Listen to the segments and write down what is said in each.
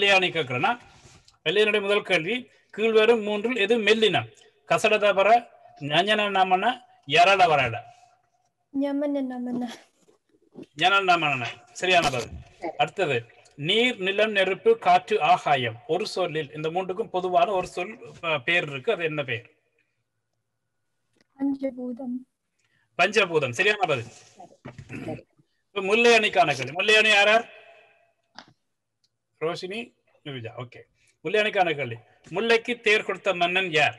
வெள்ளையாணி கேட்கிறேன்னா வெள்ளையனுடைய முதல் கேள்வி கீழ்வரும் மூன்றில் எது மெல்லினம் கசடதபர ஞஞன நமன எரட வரட ஞமன நமன ஞன நமன சரியான பதில் அடுத்தது நீர் நிலம் நெருப்பு காற்று ஆகாயம் ஒரு சொல்லில் இந்த மூன்றுக்கும் பொதுவான ஒரு சொல் அஹ், பேர் இருக்கு அது என்ன பெயர் பஞ்சபூதம் பஞ்சபூதம் சரியான பதில் இப்ப முல்லை அணிக்கான கேள்வி முல்லை அணி யாரார் ரோஷினி நிவிஜா ஓகே முல்லை அணிக்கான கேள்வி முல்லைக்கு தேர் கொடுத்த மன்னன் யார்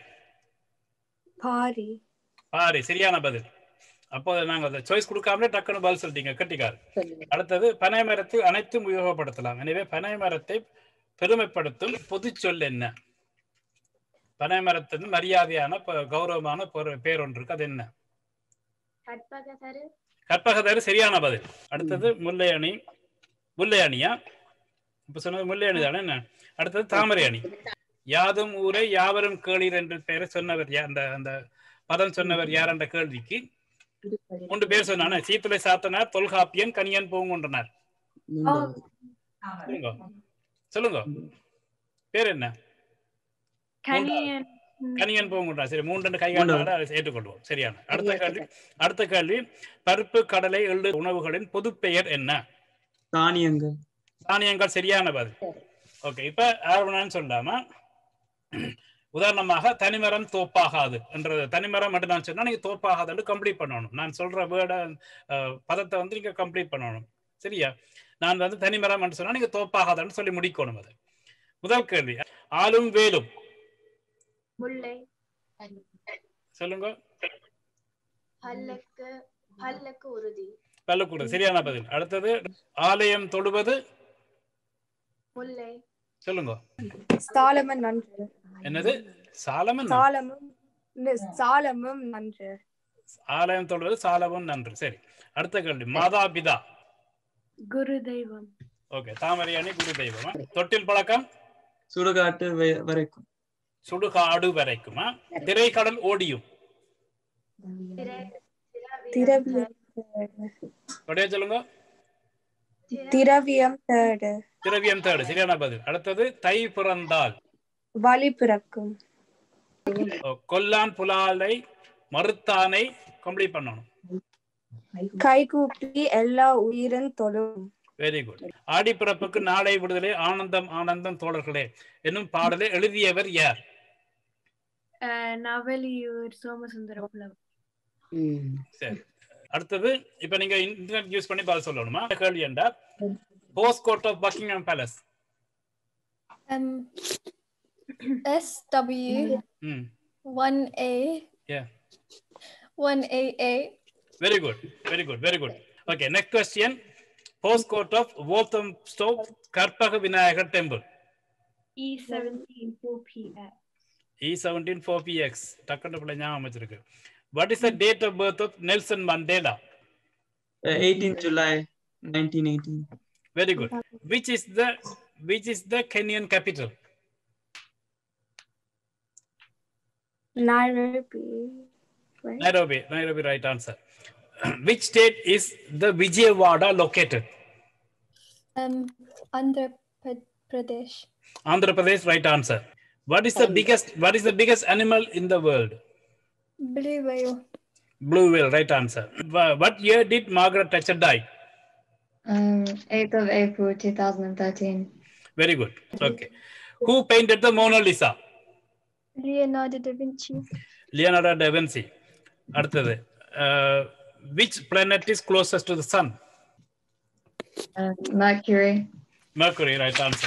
பாரி பாரி சரியான பதில் அப்போ நாங்க அந்த சாய்ஸ் கொடுக்காமலே டக்குன்னு பதில் சொல்லிட்டீங்க கட்டிக்கார் அடுத்தது பனை மரத்தை அனைத்தும் உபயோகப்படுத்தலாம் எனவே பனை மரத்தை பெருமைப்படுத்தும் பொது சொல் என்ன பனை மரத்தின் மரியாதையான ப- கௌரவமான பொரு- பேர் ஒன்று இருக்கு அது என்ன கற்பகதரு கற்பகதரு சரியான பதில் அடுத்தது முல்லை அணி முல்லை அணியா இப்ப சொன்னது முல்லை அணி தானே என்ன அடுத்தது தாமரை அணி யாதும் ஊரே யாவரும் கேளீர் என்று பெயரை சொன்னவர் யார் அந்த அந்த பதம் சொன்னவர் யார் என்ற கேள்விக்கு மூன்று பேர் சொன்னானே சீத்துளை சாத்தனார் தொல்காப்பியன் கனியன் பூங்குன்றனார் சொல்லுங்க சொல்லுங்க பேர் என்ன கனியன் கனியன் பூங்குன்றா சரி மூன்று கை காட்டாட ஏற்றுக்கொள்வோம் சரியான அடுத்த கேள்வி அடுத்த கேள்வி பருப்பு கடலை எள்ளு உணவுகளின் பொது பெயர் என்ன தானியங்கள் தானியங்கள் சரியான பதில் ஓகே இப்ப ஆர்வனான்னு சொல்லாம உதாரணமாக தனிமரம் தோப்பாகாது என்ற தனிமரம் மட்டும் நான் சொன்னா நீங்க தோப்பாகாதுன்னு கம்ப்ளீட் பண்ணணும் நான் சொல்ற வேர்ட பதத்தை வந்து நீங்க கம்ப்ளீட் பண்ணணும் சரியா நான் வந்து தனிமரம் என்று சொன்னா நீங்க தோப்பாகாதுன்னு சொல்லி முடிக்கணும் அது முதல் கேள்வி ஆளும் வேலும் முல்லை சொல்லுங்க பல்லக்கு பல்லக்கு உறுதி பல்லுக்கூட சரியான பதில் அடுத்தது ஆலயம் தொழுவது முல்லை சொல்லுங்க சாலமன் நன்று என்னது சாலமன் சாலமும் ந- சாலமும் நன்று ஆலயம் தொழுவது சாலவன் நன்று சரி அடுத்த கேள்வி மாதா பிதா குரு தெய்வம் ஓகே தாமரையாணி குரு தெய்வமா தொட்டில் பழக்கம் சுடுகாட்டு வ- வரைக்கும் சுடுகாடு வரைக்குமா திரைக்கடல் ஓடியும் திரை திரவியம் அப்படியே சொல்லுங்க திரவியம் தேடு திரவியம் தேடு சரியான பதில் அடுத்தது தை பிறந்தால் வழி பிறக்கும் ஓ, கொல்லான் புலாலை மறுத்தானை கம்ப்ளீட் பண்ணணும் கைகூப்பி எல்லா உயிரும் தொழும் வெரி குட் ஆடிப்பிறப்புக்கு நாளை விடுதலை ஆனந்தம் ஆனந்தம் தோழர்களே என்னும் பாடலை எழுதியவர் யார் நவலியூர் சோமசுந்தர புலம் சரி அடுத்தது இப்ப நீங்க இன்டர்நெட் யூஸ் பண்ணி பதில் சொல்லணுமா கேள்வி என்றா post court of Buckingham palace Um, SW ம் 1A Yeah. 1AA Very good. Very good. Very good. Okay. Next question. Postcode of Walthamstow Karpaga Vinayagar Temple. E seventeen four PX E17 4PX. டக்குனு பிள்ளை ஞாபகம் வச்சிருக்கு. What is the date of birth of Nelson Mandela? Uh, 18 July 1918. Very good. Which is the which is the Kenyan capital? Nairobi right Nairobi. Nairobi. Right answer. which state is the Vijayawada located? um Andhra Pra- Pradesh Andhra Pradesh. Right answer. What is the biggest What is the biggest animal in the world? Blue whale Blue whale. Right answer. Wha- What year did Margaret Thatcher die? Um, 8th of April 2013. Very good. Okay. Who painted the Mona Lisa? Leonardo da Vinci Leonardo da Vinci. அடுத்தது uh, which planet is closest to the sun? Uh, Mercury. Mercury, right answer.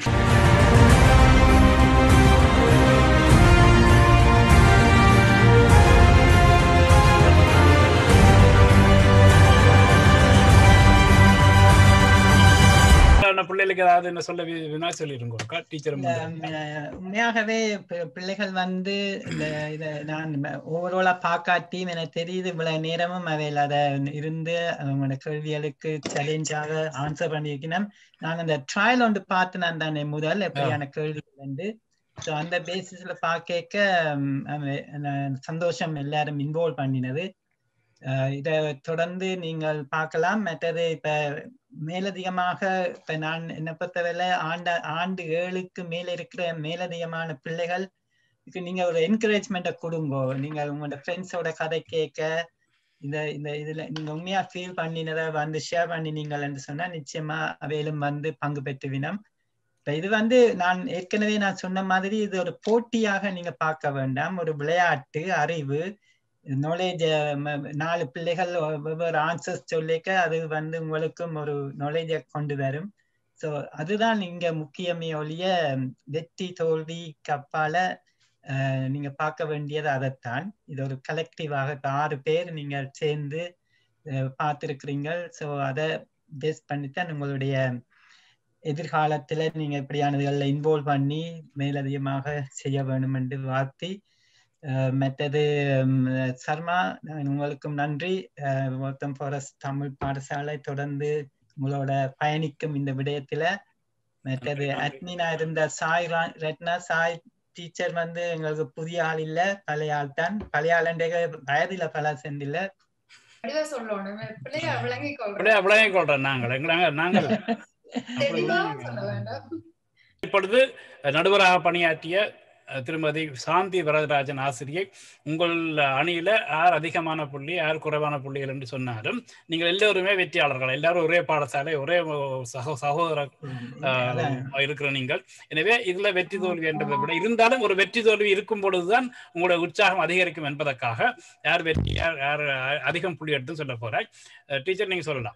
சாதாரண பிள்ளைகளுக்கு ஏதாவது என்ன சொல்ல we- வினா சொல்லிருங்க teacher இல்ல, உண்மையா- உண்மையாகவே பி- பிள்ளைகள் வந்து இந்த இத நான் ஓவராலா பாக்காட்டியும் எனக்கு தெரியுது இவ்வளவு நேரமும் அவையில் அத இருந்து அவங்களோட கேள்விகளுக்கு சேலஞ்சாக ஆன்சர் பண்ணியிருக்கணும் நான் அந்த ட்ரையல் ஒன்று பார்த்து நான் தானே முதல் எப்படியான கேள்விகள் வந்து ஸோ அந்த பேசிஸ்ல பார்க்க சந்தோஷம் எல்லாரும் இன்வால்வ் பண்ணினது அஹ் இதை தொடர்ந்து நீங்கள் பார்க்கலாம் மற்றது இப்ப மேலதிகமாக இப்ப நான் என்ன பொறுத்தவரை ஆண்ட ஆண்டு ஏழுக்கு மேல இருக்கிற மேலதிகமான பிள்ளைகள் இதுக்கு நீங்க ஒரு என்கரேஜ்மெண்ட்டை கொடுங்கோ நீங்க உங்களோட ஃப்ரெண்ட்ஸோட கதை கேட்க இந்த இந்த இதுல நீங்க உண்மையா ஃபீல் பண்ணினதை வந்து ஷேர் பண்ணினீங்கன்னு சொன்னா நிச்சயமா அவையிலும் வந்து பங்கு பெற்றுவினம் இப்ப இது வந்து நான் ஏற்கனவே நான் சொன்ன மாதிரி இது ஒரு போட்டியாக நீங்க பார்க்க வேண்டாம் ஒரு விளையாட்டு அறிவு நாலேஜ் நாலு பிள்ளைகள் வெவ்வேறு ஆன்சர்ஸ் சொல்லிக்க அது வந்து உங்களுக்கும் ஒரு நாலேஜை கொண்டு வரும் ஸோ அதுதான் இங்க முக்கியமே ஒழிய வெற்றி தோல்வி கப்பால அஹ், நீங்க பார்க்க வேண்டியது அதைத்தான் இது ஒரு கலெக்டிவாக இப்ப ஆறு பேர் நீங்க சேர்ந்து அஹ், பார்த்திருக்கிறீங்க ஸோ அதை பேஸ் பண்ணித்தான் உங்களுடைய எதிர்காலத்துல நீங்க இப்படியானதுகளில் இன்வால்வ் பண்ணி மேலதிகமாக செய்ய வேணும் என்று வாழ்த்தி அஹ், மற்றது ம், சர்மா நான் உங்களுக்கும் நன்றி ஒருத்தம் ஃபாரஸ்ட் தமிழ் பாடசாலை தொடர்ந்து உங்களோட பயணிக்கும் இந்த விடயத்துல மற்றது நன்றி. அட்மினா இருந்த சாய் ரா- ரத்னா சாய் டீச்சர் வந்து எங்களுக்கு புதிய ஆள் இல்ல பழைய ஆள் தான் பழைய ஆளுடைய வயதுல பல செந்தில்ல வடிவா சொல்லணும் பிள்ளைய விளங்கிக் கொள்றேன் அப்படியே அப்படியே கொள்றோம் நாங்கள் எங்க- நாங்கள் தெளிவாக சொல்ல வேண்டாம் இப்பொழுது நடுவராக பணியாற்றிய அஹ், திருமதி சாந்தி வரதராஜன் ஆசிரியை உங்கள் அணியில யார் அதிகமான புள்ளி யார் குறைவான புள்ளிகள் என்று சொன்னாலும் நீங்கள் எல்லோருமே வெற்றியாளர்கள் எல்லாரும் ஒரே பாடசாலை ஒரே சகோ சகோதர அதான். ஆஹ் இருக்கிற நீங்கள் எனவே இதுல வெற்றி தோல்வி என்றதை விட இருந்தாலும் ஒரு வெற்றி தோல்வி இருக்கும் பொழுதுதான் உங்களுடைய உற்சாகம் அதிகரிக்கும் என்பதற்காக யார் வெற்றி யார் யார் அதிகம் புள்ளி எடுத்து சொல்ல போறாய் டீச்சர் நீங்க சொல்லலாம்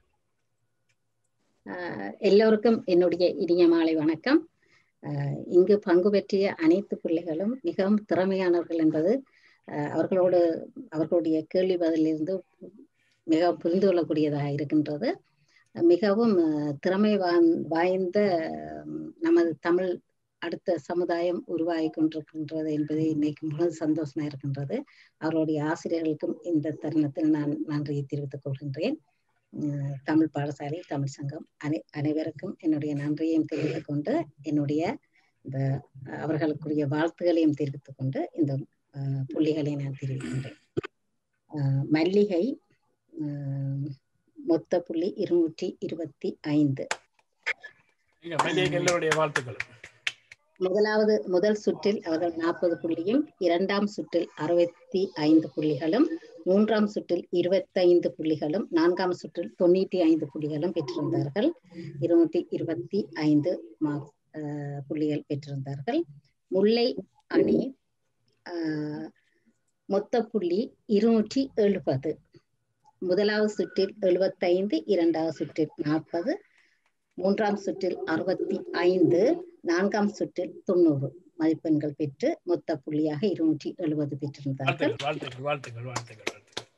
ஆஹ் எல்லோருக்கும் என்னுடைய இனிய மாலை வணக்கம் ஆஹ் இங்கு பங்கு பெற்றிய அனைத்து பிள்ளைகளும் மிகவும் திறமையானவர்கள் என்பது ஆஹ் அவர்களோடு அவர்களுடைய கேள்வி பதிலிருந்து மிகவும் புரிந்து கொள்ளக்கூடியதாக இருக்கின்றது மிகவும் ஆஹ் திறமை வாய்ந்- வாய்ந்த உம், நமது தமிழ் அடுத்த சமுதாயம் உருவாகி கொண்டிருக்கின்றது என்பதை நினைக்கும் பொழுது சந்தோஷமா இருக்கின்றது அவர்களுடைய ஆசிரியர்களுக்கும் இந்த தருணத்தில் நான் நன்றியை தெரிவித்துக் கொள்கின்றேன் உம், தமிழ் பாடசாலை தமிழ் சங்கம் அனை அனைவருக்கும் என்னுடைய நன்றியையும் தெரிவித்துக் கொண்டு என்னுடைய இந்த அஹ், அவர்களுக்குரிய வாழ்த்துகளையும் தெரிவித்துக் கொண்டு இந்த அஹ், புள்ளிகளை நான் தெரிவிக்கின்றேன் அஹ், மல்லிகை அஹ், மொத்த புள்ளி இருநூற்றி இருபத்தி ஐந்து நீங்க மல்லிகைக்கு எல்லோருடைய வாழ்த்துக்கள் முதலாவது முதல் சுற்றில் அவர்கள் நாற்பது புள்ளியும் இரண்டாம் சுற்றில் அறுபத்தி ஐந்து புள்ளிகளும் மூன்றாம் சுற்றில் இருபத்தைந்து புள்ளிகளும் நான்காம் சுற்றில் தொண்ணூற்றி ஐந்து புள்ளிகளும் பெற்றிருந்தார்கள் இருநூற்றி இருபத்தி ஐந்து மார்க் புள்ளிகள் பெற்றிருந்தார்கள் முல்லை அணி ஆஹ், மொத்த புள்ளி இருநூற்றி எழுபது முதலாவது சுற்றில் எழுபத்தைந்து இரண்டாவது சுற்றில் நாற்பது மூன்றாம் சுற்றில் அறுபத்தி ஐந்து நான்காம் சுற்றில் தொண்ணூறு மதிப்பெண்கள் பெற்று மொத்த புள்ளியாக இருநூற்றி எழுபது பெற்றிருந்தார்கள் வாழ்த்துக்கள் வாழ்த்துக்கள் வாழ்த்துக்கள் வாழ்த்துக்கள் வாழ்த்துக்கள்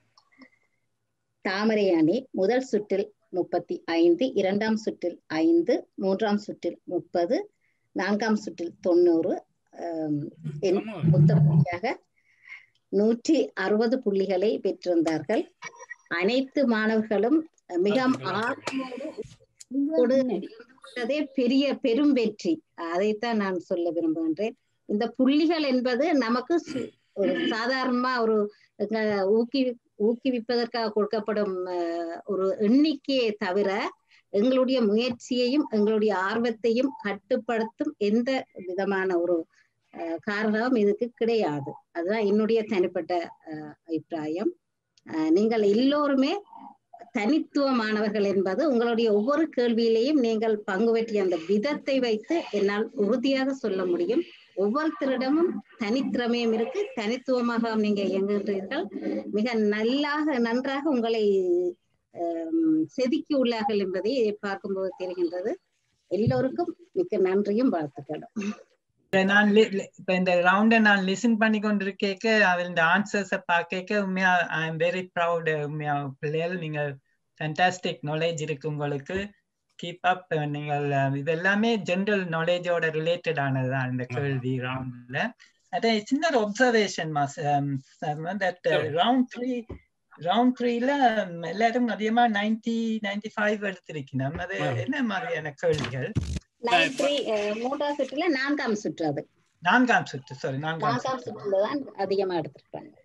தாமரை அணி முதல் சுற்றில் முப்பத்தி ஐந்து இரண்டாம் சுற்றில் ஐந்து மூன்றாம் சுற்றில் முப்பது நான்காம் சுற்றில் தொண்ணூறு ஆம், என் தொண்ணூறு. மொத்த புள்ளியாக நூற்றி அறுபது புள்ளிகளை பெற்றிருந்தார்கள் அனைத்து மாணவர்களும் மிக ஆர்வமோடு கொடு இருந்ததே பெரிய பெரும் வெற்றி அதைத்தான் நான் சொல்ல விரும்புகின்றேன் இந்த புள்ளிகள் என்பது நமக்கு சு- ஒரு சாதாரணமா ஒரு அஹ், ஊக்கி ஊக்குவிப்பதற்காக கொடுக்கப்படும் அஹ், ஒரு எண்ணிக்கையை தவிர எங்களுடைய முயற்சியையும் எங்களுடைய ஆர்வத்தையும் கட்டுப்படுத்தும் எந்த விதமான ஒரு அஹ், காரணமும் இதுக்கு கிடையாது அதுதான் என்னுடைய தனிப்பட்ட அஹ், அபிப்பிராயம் அஹ், நீங்கள் எல்லோருமே தனித்துவமானவர்கள் என்பது உங்களுடைய ஒவ்வொரு கேள்வியிலையும் நீங்கள் பங்கு பெற்றிய அந்த விதத்தை வைத்து என்னால் உறுதியாக சொல்ல முடியும் ஒவ்வொருத்தரிடமும் தனித்திறமையும் இருக்கு தனித்துவமாக நீங்க இயங்குகிறீர்கள் மிக நல்லாக நன்றாக உங்களை ஆம், செதுக்கி உள்ளார்கள் என்பதை பார்க்கும்போது தெரிகின்றது எல்லோருக்கும் மிக்க நன்றியும் வாழ்த்துக்களும் இப்ப நான் li- li- இப்ப இந்த ரவுண்ட நான் லிசன் பண்ணி கொண்டிருக்கேக்க அதில் இந்த ஆன்சர்ஸ பார்க்க உண்மையா ஐ எம் வெரி ப்ரௌட் உண்மையா பிள்ளைகள் நீங்க ஃபேண்டாஸ்டிக் நாலேஜ் இருக்கு உங்களுக்கு கீப் அப் நீங்கள் அஹ், இது எல்லாமே ஜென்ரல் நாலேஜோட ரிலேட்டட் ஆனதுதான் இந்த கேள்வி ரவுண்ட்ல அதே சின்ன ஒரு observation mass that round three round த்ரீல எல்லாரும் அதிகமா நைன்டி நைன்டி ஃபைவ் எடுத்திருக்கணும் அது ஆ. என்ன மாதிரியான கேள்விகள் லைன் த்ரீ மூன்றாம் சுற்றுல நான்காம் சுற்று அது நான்காம் சுற்று சாரி நான்காம் நான்காம் சுற்று சுற்றுல தான் அதிகமா எடுத்திருப்பாங்க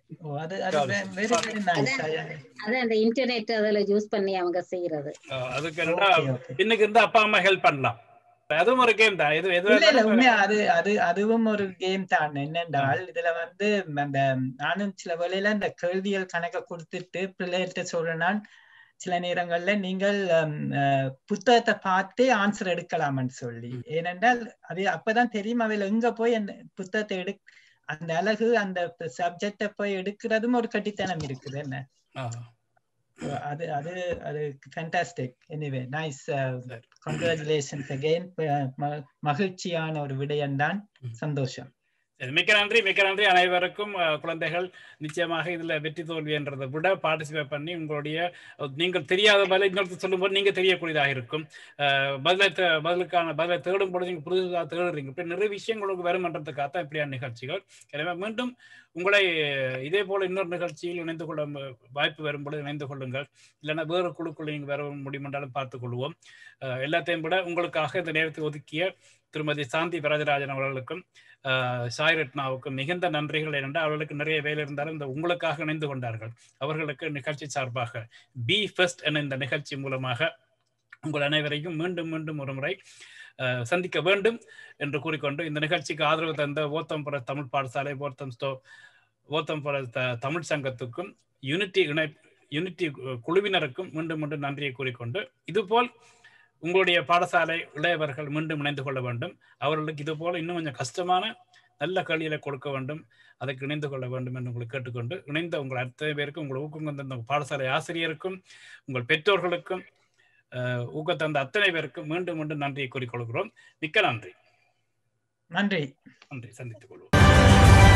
ஓ, அது அது வெரி வெரி நைஸ் அதான் அந்த இன்டர்நெட் அதுல யூஸ் பண்ணி அவங்க செய்யறது அஹ் அதுக்கு என்னடா பின்னுக்கு இருந்தா அப்பா அம்மா ஹெல்ப் பண்ணலாம் அதுவும் ஒரு கேம் தான் எது எது இல்ல இல்ல வேணாலும் உண்மையா அது அது அதுவும் ஒரு கேம் தான் என்னென்றால் இதுல வந்து அந்த நானும் சில வேளையில இந்த கேள்விகள் கணக்க கொடுத்துட்டு பிள்ளைகிட்ட சொல்றேன் நான் சில நேரங்கள்ல நீங்கள் ஹம், அஹ், புத்தகத்தை பார்த்தே ஆன்சர் எடுக்கலாம்னு சொல்லி ஏனென்றால் அது அப்பதான் தெரியும் அவையில எங்க போய் அந்த புத்தகத்தை எடு அந்த அழகு அந்த சப்ஜெக்ட போய் எடுக்கிறதும் ஒரு கட்டித்தனம் இருக்குது என்ன ஆஹ். அது அது அது fantastic anyway nice congratulations again மகிழ்ச்சியான ஒரு விடயம்தான் சந்தோஷம் சரி, மிக்க நன்றி மிக்க நன்றி அனைவருக்கும் அஹ், குழந்தைகள் நிச்சயமாக இதுல வெற்றி தோல்வி என்றதை விட பார்ட்டிசிபேட் பண்ணி உங்களுடைய அஹ், நீங்கள் தெரியாத பதிலை இன்னொருத்தர் சொல்லும்போது நீங்க தெரியக்கூடியதாக இருக்கும் அஹ், பதிலை தே- பதிலுக்கான பதிலை தேடும் பொழுது நீங்க புதுசாக தேடுறீங்க இப்படி நிறைய விஷயங்கள் உங்களுக்கு வருமன்றதுக்காக தான் இப்படியான நிகழ்ச்சிகள் எனவே மீண்டும் உங்களை அஹ், இதே போல இன்னொரு நிகழ்ச்சியில் இணைந்து கொள்ள ம- வாய்ப்பு வரும் பொழுது இணைந்து கொள்ளுங்கள் இல்லைன்னா வேறு குழுக்குள்ள நீங்க வர முடியுமென்றாலும் பார்த்துக் கொள்வோம் அஹ், எல்லாத்தையும் விட உங்களுக்காக இந்த நேரத்தை ஒதுக்கிய திருமதி சாந்தி வரதராஜன் அவர்களுக்கும் ஆஹ் சாய் ரத்னாவுக்கு மிகுந்த நன்றிகள் ஏனென்றால் அவர்களுக்கு நிறைய வேலை இருந்தாலும் இந்த உங்களுக்காக இணைந்து கொண்டார்கள் அவர்களுக்கு நிகழ்ச்சி சார்பாக பி ஃபர்ஸ்ட் என இந்த நிகழ்ச்சி மூலமாக உங்கள் அனைவரையும் மீண்டும் மீண்டும் ஒரு முறை ஆஹ் சந்திக்க வேண்டும் என்று கூறிக்கொண்டு இந்த நிகழ்ச்சிக்கு ஆதரவு தந்த ஓத்தம்புர தமிழ் பாடசாலை ஓத்தம் ஸ்டோ ஓத்தம்புர த- தமிழ் சங்கத்துக்கும் யூனிட்டி இணை யூனிட்டி குழுவினருக்கும் மீண்டும் மீண்டும் நன்றியை கூறிக்கொண்டு இதுபோல் உங்களுடைய பாடசாலை இளையவர்கள் மீண்டும் இணைந்து கொள்ள வேண்டும் அவர்களுக்கு இது போல இன்னும் கொஞ்சம் கஷ்டமான நல்ல கல்வியில கொடுக்க வேண்டும் அதற்கு இணைந்து கொள்ள வேண்டும் என்று உங்களை கேட்டுக்கொண்டு இணைந்த உங்கள் அத்தனை பேருக்கும் உங்கள் ஊக்கம் தந்த உங்கள் பாடசாலை ஆசிரியருக்கும் உங்கள் பெற்றோர்களுக்கும் அஹ், ஊக்கம் தந்த அத்தனை பேருக்கும் மீண்டும் மீண்டும் நன்றியை கூறிக்கொள்கிறோம் மிக்க நன்றி நன்றி நன்றி சந்தித்துக் கொள்வோம்